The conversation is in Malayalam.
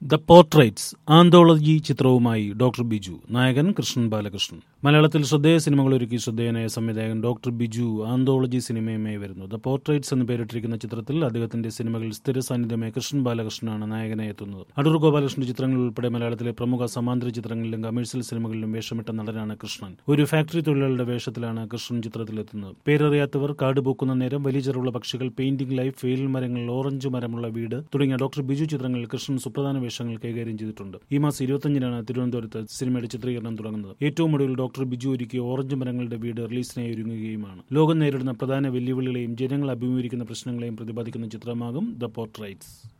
ദ പോർട്രേറ്റ്സ് ആന്തോളജി ചിത്രവുമായി ഡോക്ടർ ബിജു നായകൻ കൃഷ്ണൻ ബാലകൃഷ്ണൻ മലയാളത്തിൽ ശ്രദ്ധേയ സിനിമകൾ ഒരുക്കി ശ്രദ്ധേയനായ സംവിധായകൻ ഡോക്ടർ ബിജു ആന്തോളജി സിനിമയുമായി വരുന്നു ദ പോർട്രേറ്റ്സ് എന്ന് പേരിട്ടിരിക്കുന്ന ചിത്രത്തിൽ അദ്ദേഹത്തിന്റെ സിനിമകളിൽ സ്ഥിര സാന്നിധ്യമായ കൃഷ്ണൻ ബാലകൃഷ്ണനാണ് നായകനായി എത്തുന്നത് അടൂർ ഗോപാലകൃഷ്ണന്റെ ചിത്രങ്ങളിൽ ഉൾപ്പെടെ മലയാളത്തിലെ പ്രമുഖ സമാന്തര ചിത്രങ്ങളിലും കമേഴ്ഷ്യൽ സിനിമകളിലും വേഷമിട്ട നടനാണ് കൃഷ്ണൻ ഒരു ഫാക്ടറി തൊഴിലാളിയുടെ വേഷത്തിലാണ് കൃഷ്ണൻ ചിത്രത്തിലെത്തുന്നത് പേരറിയാത്തവർ കാട് പൂക്കുന്ന നേരം വലിയ ചെറുള്ള പക്ഷികൾ പെയിന്റിംഗ് ലൈഫ് വെയിൽ മരങ്ങൾ ഓറഞ്ച് മരമുള്ള വീട് തുടങ്ങിയ ഡോക്ടർ ബിജു ചിത്രങ്ങളിൽ കൃഷ്ണൻ സുപ്രധാന വേഷങ്ങൾ കൈകാര്യം ചെയ്തിട്ടുണ്ട് ഈ മാസം ഇരുപത്തിയഞ്ചിനാണ് തിരുവനന്തപുരത്ത് സിനിമയുടെ ചിത്രീകരണം തുടങ്ങുന്നത് ഏറ്റവും ഒടുവിൽ ഡോക്ടർ ബിജു ഒരുക്കിയ ഓറഞ്ച് മരങ്ങളുടെ വീട് റിലീസിനായി ഒരുങ്ങുകയുമാണ് ലോകം നേരിടുന്ന പ്രധാന വെല്ലുവിളികളെയും ജനങ്ങൾ അഭിമുഖീകരിക്കുന്ന പ്രശ്നങ്ങളെയും പ്രതിപാദിക്കുന്ന ചിത്രമാകും ദ പോർട്രൈറ്റ്സ്